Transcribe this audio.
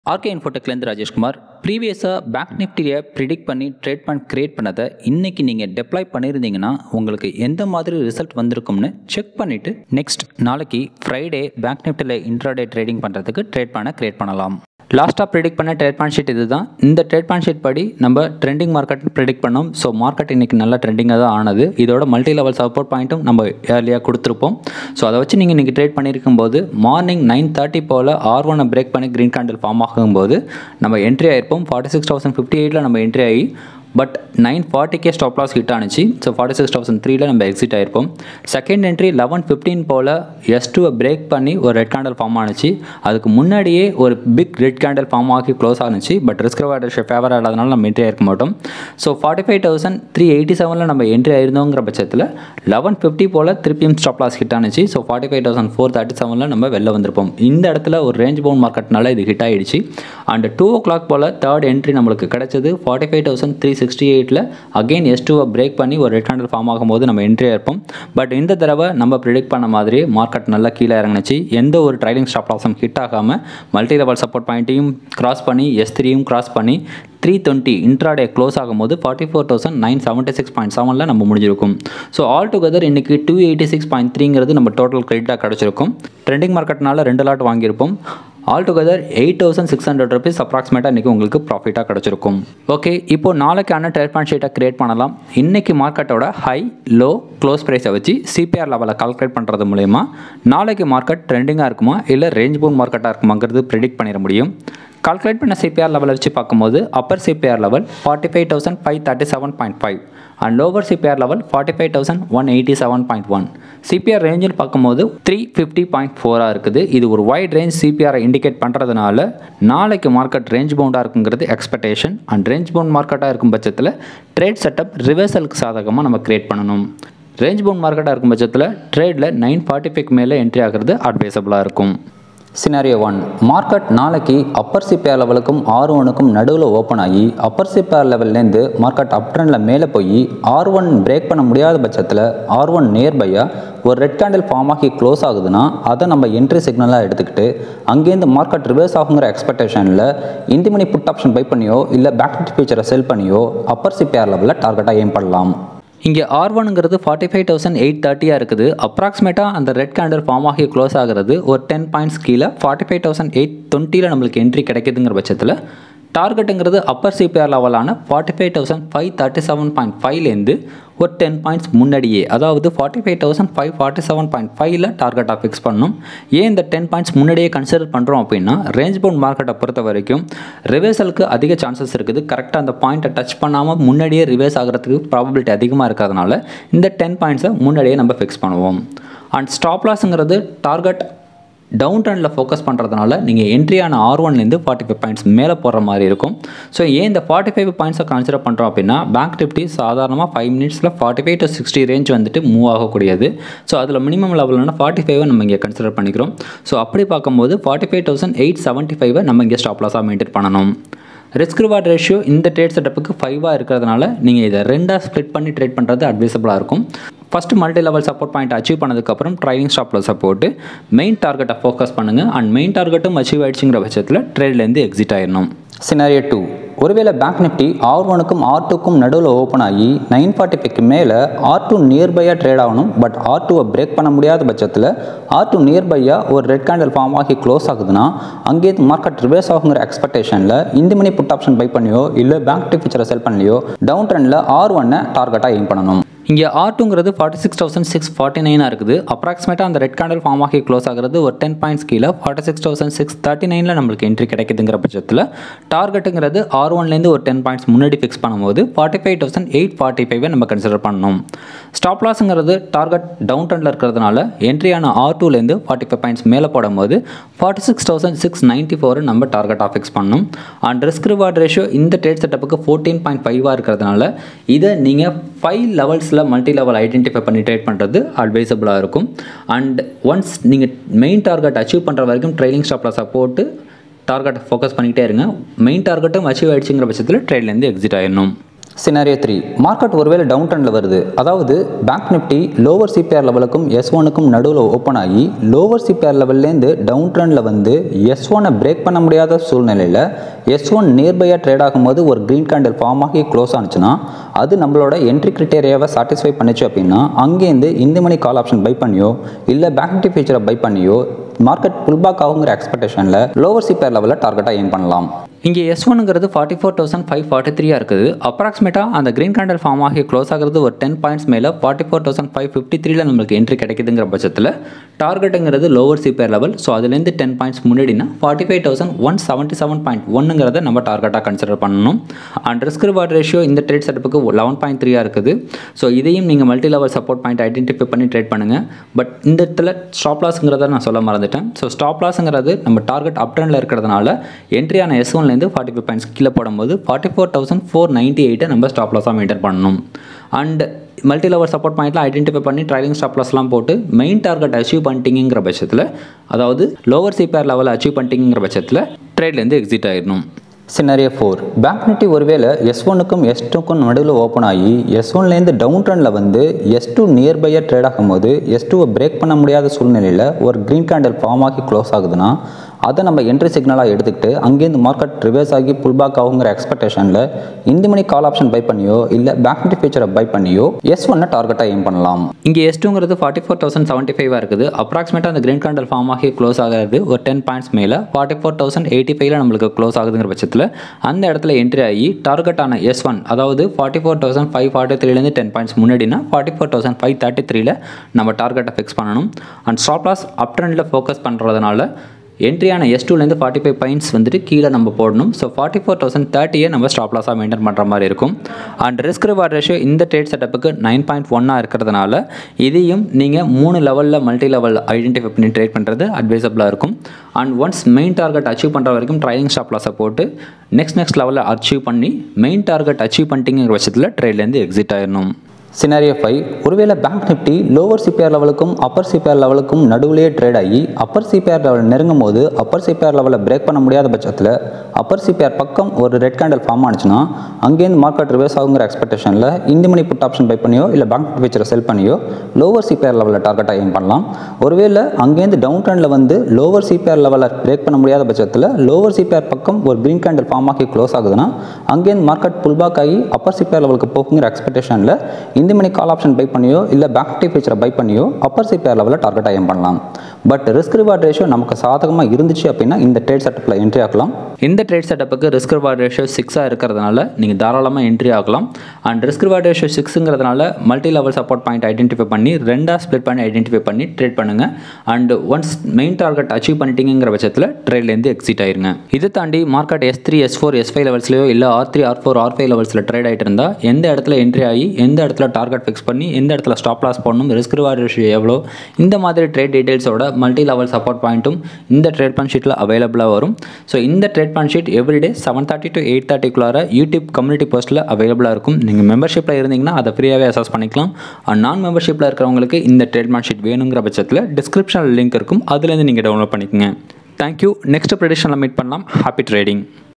RK இன்ஃபோடெக்லேருந்து Rajeshkumar ப்ரீவியஸாக bank நிஃப்டியை predict பண்ணி ட்ரேட் பண்ண க்ரியேட் பண்ணதை இன்றைக்கி நீங்கள் டெப்ளாய் பண்ணியிருந்தீங்கன்னா உங்களுக்கு எந்த மாதிரி ரிசல்ட் வந்திருக்கும்னு செக் பண்ணிவிட்டு நெக்ஸ்ட் நாளைக்கு ஃப்ரைடே பேங்க் நிஃப்டியில் இன்ட்ராடே ட்ரேடிங் பண்ணுறதுக்கு ட்ரேட் பண்ண க்ரியேட் பண்ணலாம் லாஸ்ட்டாக ப்ரிடிக்ட் பண்ண ட்ரேட் பான் ஷீட் இது தான் இந்த ட்ரேட் பான் ஷீட் படி நம்ம ட்ரெண்டிங் மார்க்கெட் ப்ரிடிக்ட் பண்ணோம் ஸோ மார்க்கெட் இன்றைக்கி நல்ல ட்ரெண்டிங்காக தான் ஆனது இதோட மல்டி லெவல் சப்போர்ட் பாயிண்ட்டும் நம்ம ஏர்லியாக கொடுத்துருப்போம் ஸோ அதை வச்சு நீங்கள் இன்றைக்கி ட்ரேட் பண்ணியிருக்கும் போது மார்னிங் நைன் தேர்ட்டி போல் ஆர் ஒனை பிரேக் பண்ணி க்ரீன் கேண்டில் ஃபார்ம் ஆகும்போது நம்ம என்ட்ரி ஆயிருப்போம் ஃபார்ட்டி சிக்ஸ் தௌசண்ட் ஃபிஃப்டி எயிட்டில் நம்ம என்ட்ரி ஆகி பட் நைன் ஃபார்ட்டிக்கே ஸ்டாப் லாஸ் ஹிட் ஆனிச்சு ஸோ ஃபார்ட்டி சிக்ஸ் தௌசண்ட் த்ரீல நம்ம எக்ஸிட் ஆயிருப்போம் செகண்ட் என்ட்ரி லெவன் ஃபிஃப்டீன் போல் எஸ் டூவை பிரேக் பண்ணி ஒரு ரெட் கேண்டல் ஃபார்ம் ஆனிச்சு அதுக்கு முன்னாடியே ஒரு பிக் ரெட் கேண்டல் ஃபார்ம் ஆகி க்ளோஸ் ஆனிச்சு பட் ரிஸ்க் ரிவார்டு ஃபேவர் இல்லாதனால நம்ம என்ட்ரி ஆயிருக்க மாட்டோம் so forty five thousand three eighty செவனில் நம்ம என்ட்ரி ஆயிருந்தோங்கிற பட்சத்தில் லெவன் ஃபிஃப்டி போல் திருப்பியும் ஸ்டாப் லாஸ் ஹிட் ஆனிச்சு so forty five thousand four thirty செவனில் நம்ம வெளில வந்திருப்போம் இந்த இடத்துல ஒரு ரேஞ்ச் பவுன் மார்க்கெட்னால இது ஹிட் ஆயிடுச்சு அண்ட் டூ ஓ கிளாக் போல் தேர்ட் என்ட்ரி நம்மளுக்கு கிடைச்சது forty five thousand three sixty எயிட்டில் அகைன் எஸ் டூவை பிரேக் பண்ணி ஒரு ரெட் ஹேண்டில் ஃபார்ம் ஆகும்போது நம்ம என்ட்ரி இருப்போம் பட் இந்த தடவை நம்ம ப்ரிடிக்ட் பண்ண மாதிரி மார்க்கெட் நல்லா கீழே இறங்குனுச்சு எந்த ஒரு ட்ரைலிங் ஸ்டாப் லாஸும் ஹிட் ஆகாமல் மல்டி லெவல் சப்போர்ட் பாயிண்ட்டையும் கிராஸ் பண்ணி எஸ் த்ரீயும் கிராஸ் பண்ணி த்ரீ டுவெண்ட்டி இன்ட்ராடே க்ளோஸ் ஆகும்போது forty four thousand nine seventy six point செவனில் நம்ம முடிஞ்சிருக்கும் ஸோ ஆல் டுகெதர் இன்றைக்கி டூ எயிட்டி சிக்ஸ் பாயிண்ட் த்ரீங்கிறது நம்ம டோட்டல் கிரெடிட்டாக கிடச்சிருக்கும் ட்ரெண்டிங் மார்க்கெட்னால ரெண்டு லாட் வாங்கியிருப்போம் all together eight thousand six hundred rupees அப்ராக்சிமேட்டாக இன்றைக்கி உங்களுக்கு ப்ராஃபிட்டாக கிடச்சிருக்கும் ஓகே இப்போ நாளைக்கான ட்ரேட் பாயிண்ட் ஷீட்டை கிரியேட் பண்ணலாம் இன்றைக்கி மார்க்கெட்டோட ஹை லோ க்ளோஸ் ப்ரைஸை வச்சு சிபிஆர் லெவலில் கால்குலேட் பண்ணுறது மூலயமா நாளைக்கு மார்க்கெட் ட்ரெண்டிங்காக இருக்குமா இல்லை ரேஞ்ச் பவுன் மார்க்கெட்டாக இருக்குமாங்கிறது ப்ரிடிக்ட் பண்ணிட முடியும் கால்குலேட் பண்ண சிபிஆர் லெவலை வச்சு பார்க்கும்போது upper CPR level forty five thousand five thirty seven point five and lower CPR level forty five thousand one eighty seven point one CPR ரேஞ்சில் பார்க்கும்போது த்ரீ ஃபிஃப்டி பாயிண்ட் ஃபோராக இருக்குது இது ஒரு வைட் ரேஞ்ச் சிபிஆரை இண்டிகேட் பண்ணுறதுனால நாளைக்கு மார்க்கெட் ரேஞ்ச் பவுண்டாக இருக்குங்கிறது expectation and range bound மார்க்கெட்டாக இருக்கும் பட்சத்தில் ட்ரேட் செட்டப் ரிவர்சலுக்கு சாதகமாக நம்ம கிரியேட் பண்ணணும் ரேஞ்ச் பவுண்ட் மார்க்கெட்டாக இருக்கும் பட்சத்தில் ட்ரேடில் நைன் ஃபார்ட்டி ஃபைவ் மேலே என்ட்ரி ஆகிறது அட்வைசபிளாக இருக்கும் சினாரியோ ஒன் மார்க்கெட் நாளைக்கு அப்பர் சிபிஆர் லெவலுக்கும் ஆர் ஒனுக்கும் நடுவில் ஓப்பன் ஆகி அப்பர் சிபிஆர் லெவல்லேருந்து மார்க்கெட் அப் ட்ரெண்டில் மேலே போய் ஆர் ஒன் பிரேக் பண்ண முடியாத பட்சத்தில் ஆர் ஒன் நியர்பையாக ஒரு ரெட் கேண்டில் ஃபார்ம் ஆகி க்ளோஸ் ஆகுதுன்னா அதை நம்ம என்ட்ரி சிக்னலாக எடுத்துக்கிட்டு அங்கேருந்து மார்க்கெட் ரிவர்ஸ் ஆகுங்கிற எக்ஸ்பெக்டேஷனில் இந்த மணி புட் ஆப்ஷன் பை பண்ணியோ இல்லை பேக் ஃபியூச்சரை செல் பண்ணியோ அப்பர் சிபிஆர் லெவலில் டார்கெட்டாக எய்ம் பண்ணலாம் இங்கே ஆர் ஒனுங்கிறது ஃபார்ட்டி ஃபைவ் தௌசண்ட் எயிட் தேர்ட்டியாக இருக்குது அப்ராக்சிமேட்டாக அந்த ரெட் கேண்டல் ஃபார்ம் ஆகி க்ளோஸ் ஆகிறது ஒரு டென் பாயிண்ட்ஸ் கீழே ஃபார்ட்டி ஃபைவ் தௌசண்ட் எயிட் டுவெண்ட்டியில் நம்மளுக்கு என்ட்ரி கிடைக்குதுங்கிற பட்சத்தில் டார்கெட்டுங்கிறது அப்பர் சிபிஆர் லெவலான forty five thousand five thirty seven point ஃபைவ்லேருந்து ஒரு டென் பாயிண்ட்ஸ் முன்னாடியே அதாவது forty five thousand five forty seven point ஃபைவ்ல டார்கெட்டாக ஃபிக்ஸ் பண்ணணும் ஏன் இந்த டென் பாயிண்ட்ஸ் முன்னாடியே கன்சிடர் பண்ணுறோம் அப்படின்னா ரேஞ்ச் பவுண்ட் மார்க்கெட்டை பொறுத்த வரைக்கும் ரிவர்சலுக்கு அதிக சான்சஸ் இருக்குது கரெக்டாக அந்த பாயிண்ட்டை டச் பண்ணாமல் முன்னாடியே ரிவர்ஸ் ஆகிறதுக்கு ப்ராபபிலிட்டி அதிகமாக இருக்கிறதுனால இந்த டென் பாயிண்ட்ஸை முன்னாடியே நம்ம ஃபிக்ஸ் பண்ணுவோம் அண்ட் ஸ்டாப் லாஸுங்கிறது டார்கெட் டவுன் ட்ரெண்டில் ஃபோக்கஸ் பண்ணுறதுனால நீங்கள் என்ட்ரியான ஆர் ஒன்லேருந்து ஃபார்ட்டி ஃபைவ் பாயிண்ட்ஸ் மேலே போடுற மாதிரி இருக்கும் ஸோ ஏன் இந்த ஃபார்ட்டி ஃபைவ் பாயிண்ட்ஸை கன்சிடர் பண்ணுறோம் அப்படின்னா பேங்க் நிஃப்டி சாதாரணமாக ஃபைவ் மினிட்ஸில் forty five to sixty range வந்துட்டு மூவ் ஆகக்கூடியது ஸோ அதில் மினிமம் லெவல்னா ஃபார்ட்டி ஃபைவை நம்ம இங்கே கன்சிடர் பண்ணிக்கிறோம் ஸோ அப்படி பார்க்கும்போது forty five thousand eight seventy ஃபைவை நம்ம இங்கே ஸ்டாப் லாஸாக மெயின்டைன் பண்ணணும் ரிஸ்க் ரிவார்ட் ரேஷியோ இந்த ட்ரேட் செட்டப்புக்கு ஃபைவாக இருக்கிறதுனால நீங்கள் இதை ரெண்டாக ஸ்ப்ளிட் பண்ணி ட்ரேட் பண்ணுறது அட்வைசபிளாக இருக்கும் first multi level support point achieve பண்ணதுக்கப்புறம் ட்ரைலிங் ஸ்டாப்பில் சப்போர்ட்டு மெயின் டார்கெட்டை ஃபோக்கஸ் பண்ணுங்கள் அண்ட் மெயின் டார்கெட்டும் அச்சீவ் ஆயிடுச்சுங்கிற பட்சத்தில் ட்ரேட்லேருந்து எக்ஸிட் ஆயிடணும் சினாரியோ டூ ஒருவேளை பேங்க் நிஃப்டி ஆர் ஒனுக்கும் ஆர் டூக்கும் நடுவில் ஓப்பன் ஆகி நைன் ஃபார்ட்டி ஃபைவ்க்கு மேலே ஆர் டூ நியர்பையாக ட்ரேட் ஆகணும் பட் ஆர் டூவை பிரேக் பண்ண முடியாத பட்சத்தில் ஆர் டூ நியர்பையாக ஒரு ரெட் கேண்டில் ஃபார்ம் ஆகி க்ளோஸ் ஆகுதுன்னா அங்கேருந்து மார்க்கெட் ரிவர்ஸ் ஆகுங்கிற எக்ஸ்பெக்டேஷனில் இந்த மணி புட் ஆப்ஷன் பை பண்ணியோ இல்லை பேங்க் நிஃப்டி ஃபியூச்சரை செல் பண்ணலையோ டவுன் ட்ரெண்டில் ஆர் ஒன்னை டார்கெட்டாக எய்ம் பண்ணணும் இங்கே ஆர் டூங்கிறது forty six thousand six forty நைனாக இருக்குது அப்ராக்சிமேட்டாக அந்த ரெட் கேண்டல் ஃபார்ம் ஆகி க்ளோஸ் ஆகிறது ஒரு டென் பாயிண்ட்ஸ் கீழே forty six thousand six thirty நைனில் நம்மளுக்கு என்ட்ரி கிடைக்குதுங்கிற பட்சத்தில் டார்கெட்டுங்கிறது ஆர் ஒன்லேருந்து ஒரு டென் பாயிண்ட்ஸ் முன்னாடி ஃபிக்ஸ் பண்ணும்போது forty five thousand eight forty ஃபைவை நம்ம கன்சிடர் பண்ணணும் ஸ்டாப் லாஸுங்கிறது டார்கெட் டவுன் ட்ரெண்டில் இருக்கிறதுனால என்ட்ரியான ஆர் டூலேருந்து ஃபார்ட்டி ஃபைவ் பாயிண்ட்ஸ் மேலே போடும்போது forty six thousand six ninety ஃபோரை நம்ம டார்கெட்டாக ஃபிக்ஸ் பண்ணணும் அண்ட் ரிஸ்க் ரிவார்ட் ரேஷியோ இந்த ட்ரேட் செட்டப்புக்கு ஃபோர்டீன் பாயிண்ட் ஃபைவாக இருக்கிறதுனால இதை நீங்கள் ஃபைவ் லெவல்ஸில் மல்டி லெவல் ஐடென்டிஃபை பண்ணி ட்ரேட் பண்ணுறது அட்வைசபிளாக இருக்கும் அண்ட் ஒன்ஸ் நீங்கள் மெயின் டார்கெட் அச்சீவ் பண்ணுற வரைக்கும் ட்ரைலிங் ஸ்டாப்பில் சப்போர்ட்டு டார்கெட்டை ஃபோக்கஸ் பண்ணிகிட்டே இருங்க மெயின் டார்கெட்டும் அச்சீவ் ஆயிடுச்சுங்கிற பட்சத்தில் ட்ரேட்லேருந்து எக்ஸிட் ஆயிடணும் சினாரியோ த்ரீ மார்க்கெட் ஒருவேளை டவுன் ட்ரெண்டில் வருது அதாவது பேங்க் நிஃப்டி லோவர் சிபிஆர் லெவலுக்கும் எஸ் ஒனுக்கும் நடுவில் ஓப்பன் ஆகி லோவர் சிபிஆர் லெவல்லேருந்து டவுன் ட்ரெண்டில் வந்து எஸ் ஒனை பிரேக் பண்ண முடியாத சூழ்நிலையில் எஸ் ஒன் நியர்பையாக ட்ரேட் ஆகும்போது ஒரு க்ரீன் கேண்டில் ஃபார்ம் ஆகி க்ளோஸ் ஆனிச்சுன்னா அது நம்மளோட என்ட்ரி கிரிட்டேரியாவை சாட்டிஸ்ஃபை பண்ணிச்சு அப்படின்னா அங்கேருந்து இந்த மணி கால் ஆப்ஷன் பை பண்ணியோ இல்லை பேங்க் நிஃப்டி ஃபியூச்சரை பை பண்ணியோ மார்க்கெட் புல்பேக் ஆகுங்கிற எக்ஸ்பெக்டேஷனில் லோவர் சிபிஆர் லெவலில் டார்கெட்டாக எய்ம் பண்ணலாம் இங்கே எஸ் ஒனுங்கிறது forty four thousand five forty த்ரீயாக இருக்குது அப்ராக்சிமேட்டாக அந்த க்ரீன் கேண்டல் ஃபார்ம் ஆகி க்ளோஸ் ஆகிறது ஒரு டென் பாயிண்ட்ஸ் மேலே forty four thousand five fifty த்ரீல நம்மளுக்கு என்ட்ரி கிடைக்குதுங்கிற பட்சத்தில் டார்கெட்டுங்கிறது லோவர் சிபிஆர் லெவல் ஸோ அதுலேருந்து டென் பாயிண்ட்ஸ் முன்னாடினா forty five thousand one seventy seven point ஒன்னுங்கிறத நம்ம டார்கெட்டாக கன்சிடர் பண்ணணும் அண்ட் ரிஸ்க் ரிவார்ட் ரேஷியோ இந்த ட்ரேட் செட்டப்புக்கு லெவன் பாயிண்ட் த்ரீயாக இருக்குது ஸோ இதையும் நீங்கள் multi level support point identify பண்ணி ட்ரேட் பண்ணுங்கள் பட் இந்த இடத்துல ஸ்டாப் லாஸ்ங்கிறத நான் சொல்ல மறந்துட்டேன் ஸோ ஸ்டாப் லாஸ்ங்கிறது நம்ம டார்கெட் அப் ட்ரெண்டில் இருக்கிறதுனால என்ட்ரியான எஸ் ஒன்லேருந்து ஃபார்ட்டி ஃபைவ் பாயிண்ட்ஸ் கீழே போடும்போது forty four thousand four ninety எயிட்டை நம்ம ஸ்டாப் லாஸாக மெயின்டைன் பண்ணணும் அண்ட் மல்டி லெவல் சப்போர்ட் பாயிண்ட்லாம் ஐடென்டிஃபை பண்ணி ட்ரைலிங் ஸ்டாப் லாஸ்லாம் போட்டு மெயின் டார்கெட் அச்சீவ் பண்ணிட்டீங்கிற பட்சத்தில் அதாவது லோவர் சிபிஆர் லெவலில் அச்சீவ் பண்ணிட்டீங்கிற பட்சத்தில் ட்ரேட்லேருந்து எக்ஸிட் ஆகிடணும் சினரியோ ஃபோர் பேங்க் நிஃப்டி ஒருவேளை எஸ் ஒனுக்கும் எஸ் டூக்கும் நடுவில் ஓப்பன் ஆகி எஸ் ஒன்லேருந்து டவுன் ட்ரெண்டில் வந்து எஸ் டூ நியர்பையாக ட்ரேட் ஆகும்போது எஸ் டூவை பிரேக் பண்ண முடியாத சூழ்நிலையில் ஒரு க்ரீன் கேண்டில் ஃபார்ம் ஆகி க்ளோஸ் ஆகுதுன்னா அதை நம்ம என்ட்ரி சிக்னலாக எடுத்துக்கிட்டு அங்கேருந்து மார்க்கெட் ரிவர்ஸ் ஆகி புல் பேக் ஆகுங்கிற எக்ஸ்பெக்டேஷனில் இந்த மணி கால் ஆப்ஷன் பை பண்ணியோ இல்லை பேங்க் நிஃப்டி ஃபியூச்சரை பை பண்ணியோ எஸ் ஒன்னை டார்கெட்டாக எய்ம் பண்ணலாம் இங்கே எஸ் டூங்கிறது ஃபார்ட்டி ஃபோர் தௌசண்ட் செவன்ட்டி ஃபைவாக இருக்குது அப்ராக்சிமேட்டாக அந்த கிரீன் கேண்டல் ஃபார்ம் ஆகி க்ளோஸ் ஆகிறது ஒரு டென் பாயிண்ட்ஸ் மேலே ஃபார்ட்டி ஃபோர் தௌசண்ட் எயிட்டி ஃபைவ்ல நம்மளுக்கு க்ளோஸ் ஆகுதுங்கிற பட்சத்தில் அந்த இடத்துல என்ட்ரி ஆகி டார்கெட்டான எஸ் ஒன் அதாவது forty four thousand five forty த்ரீலேருந்து டென் பாயிண்ட்ஸ் முன்னாடினா forty four thousand five thirty த்ரீல நம்ம டார்கெட்டை ஃபிக்ஸ் பண்ணணும் அண்ட் ஸ்டாப் லாஸ் அப் ட்ரெண்டில் ஃபோக்கஸ் பண்ணுறதுனால என்ட்ரியான எஸ் டூலேருந்து ஃபார்ட்டி ஃபைவ் பாயிண்ட்ஸ் வந்துட்டு கீழே நம்ம போடணும் ஸோ ஃபார்ட்டி ஃபோர் தௌசண்ட் தேர்ட்டியை நம்ம ஸ்டாப் லாஸாக மெயின்டைன் பண்ணுற மாதிரி இருக்கும் அண்ட் ரிஸ்க் ரிவார்ட் ரேஷியோ இந்த ட்ரேட் செட்டப்புக்கு நைன் பாயிண்ட் ஒன்னாக இருக்கிறதுனால இதையும் நீங்கள் மூணு லெவலில் மல்டி லெவல் ஐடென்டிஃபை பண்ணி ட்ரேட் பண்ணுறது அட்வைசபிளாக இருக்கும் and once main target achieve பண்ணுற வரைக்கும் ட்ரைலிங் ஸ்டாப் லாஸை போட்டு நெக்ஸ்ட் நெக்ஸ்ட் லெவலில் அச்சீவ் பண்ணி மெயின் டார்கெட் அச்சீவ் பண்ணிட்டீங்கிற பட்சத்தில் ட்ரேட்லேருந்து எக்ஸிட் ஆயிடணும் சினாரியோ ஃபைவ் ஒருவேளை பேங்க் நிஃப்டி லோவர் சிபிஆர் லெவலுக்கும் அப்பர் சிபிஆர் லெவலுக்கும் நடுவிலேயே ட்ரேட் ஆகி அப்பர் சிபிஆர் லெவல் நெருங்கும் போது அப்பர் சிபிஆர் லெவலில் பிரேக் பண்ண முடியாத பட்சத்தில் அப்பர் சிபிஆர் பக்கம் ஒரு ரெட் கேண்டல் ஃபார்ம் ஆனிச்சுன்னா அங்கேருந்து மார்க்கெட் ரிவர்ஸ் ஆகுங்கிற எக்ஸ்பெக்டேஷனில் இந்த மணி புட் ஆப்ஷன் பை பண்ணியோ இல்லை பேங்க் ஃபியூச்சரை செல் பண்ணியோ லோவர் சிபிஆர் லெவலில் டார்கெட்டாக எய்ம் பண்ணலாம் ஒருவேளை அங்கேருந்து டவுன் ட்ரெண்டில் வந்து லோவர் சிபிஆர் லெவலில் பிரேக் பண்ண முடியாத பட்சத்தில் லோவர் சிபிஆர் பக்கம் ஒரு க்ரீன் கேண்டல் ஃபார்ம் ஆகி க்ளோஸ் ஆகுதுன்னா அங்கேருந்து மார்க்கெட் புல் பேக் ஆகி அப்பர் சிபிஆர் லெவலுக்கு போகுங்கிற எக்ஸ்பெக்டேஷனில் இந்த மணி கால் ஆப்ஷன் பை பண்ணியோ இல்லை பேங்க் நிஃப்டி ஃபியூச்சரை பை பண்ணியோ அப்பர் சிபிஆர் லெவலில் டார்கெட் ஐம் பண்ணலாம் பட் ரிஸ்க் ரிவார்ட் ரேஷியோ நமக்கு சாதகமாக இருந்துச்சு அப்படின்னா இந்த ட்ரேட் செட்டப்பில் என்ட்ரி ஆகலாம் இந்த ட்ரேட் செட்டப்புக்கு ரிஸ்க் ரிவார்ட் ரேஷியோ சிக்ஸாக இருக்கிறதுனால நீங்கள் தாராளமாக என்ட்ரி ஆகலாம் அண்ட் ரிஸ்க் ரிவார்ட் ரேஷியோ சிக்ஸுங்கிறதுனால multi level support point identify பண்ணி ரெண்டாக ஸ்ப்ளிட் பண்ணி ஐடென்டிஃபை பண்ணி ட்ரேட் பண்ணுங்கள் and once main target achieve பண்ணிட்டீங்கிற பட்சத்தில் ட்ரேட்லேருந்து எக்ஸிட் ஆயிருங்க இதை தாண்டி market S three S four S five லெவல்ஸ்லையோ இல்லை R three R four R five லெவல்ஸில் ட்ரேட் ஆகிட்டு இருந்தால் எந்த இடத்துல என்ட்ரி ஆகி எந்த இடத்துல டார்கெட் ஃபிக்ஸ் பண்ணி எந்த இடத்துல ஸ்டாப் லாஸ் போடணும் ரிஸ்க் ரிவார்ட் ரேஷியோ எவ்வளோ இந்த மாதிரி ட்ரேட் டீடைல்ஸோட மல்டி லெவல் சப்போர்ட் பாயிண்ட்டும் இந்த ட்ரேட் பிளான் ஷீட்டில் அவைலபிளாக வரும் ஸோ இந்த trade plan sheet everyday seven thirty to eight தேர்ட்டிக்குள்ளார யூடியூப் கம்யூனிட்டி போஸ்ட்டில் அவைலபிளாக இருக்கும் நீங்கள் மெம்பர்ஷிப்பில் இருந்தீங்கன்னா அதை ஃப்ரீயாகவே அசஸ் பண்ணிக்கலாம் அண்ட் நான் மெம்பர்ஷிப்பில் இருக்கிறவங்களுக்கு இந்த ட்ரேட் பிளான் ஷீட் வேணுங்கிற பட்சத்தில் டிஸ்கிரிப்ஷனில் லிங்க் இருக்கும் அதுலேருந்து நீங்கள் டவுன்லோட் பண்ணிக்கோங்க தேங்க்யூ நெக்ஸ்ட் ப்ரெடிஷனில் மீட் பண்ணலாம் ஹாப்பி ட்ரேடிங்